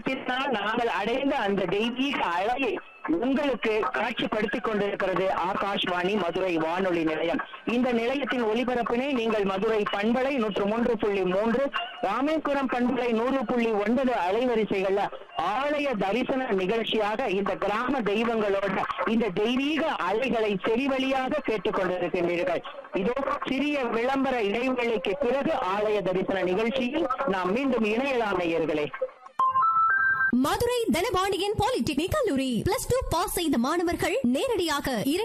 பயணத்தினால் நாங்கள் அடைந்த அந்த தெய்வீக அழகை உங்களுக்கு காட்சிப்படுத்திக் கொண்டிருக்கிறது ஆகாஷ்வாணி மதுரை வானொலி நிலையம் இந்த நிலையத்தின் ஒலிபரப்பினை நீங்கள் மதுரை பண்பலை நூற்று மூன்று புள்ளி மூன்று ராமேஸ்வரம் பண்பலை நூறு புள்ளி ஒன்பது அலைவரிசைகள்ல ஆலய தரிசன நிகழ்ச்சியாக இந்த கிராம தெய்வங்களோட இந்த தெய்வீக அலைகளை செறிவழியாக கேட்டுக் கொண்டிருக்கின்றீர்கள் இதோ சிறிய விளம்பர இடைவேளைக்கு பிறகு ஆலய தரிசன நிகழ்ச்சியில் நாம் மீண்டும் இணையலாம் நேயர்களே மதுரை தனபாண்டியன் பாலிடெக்னிக் கல்லூரி பிளஸ் டூ பாஸ் செய்த மாணவர்கள் நேரடியாக இரண்டு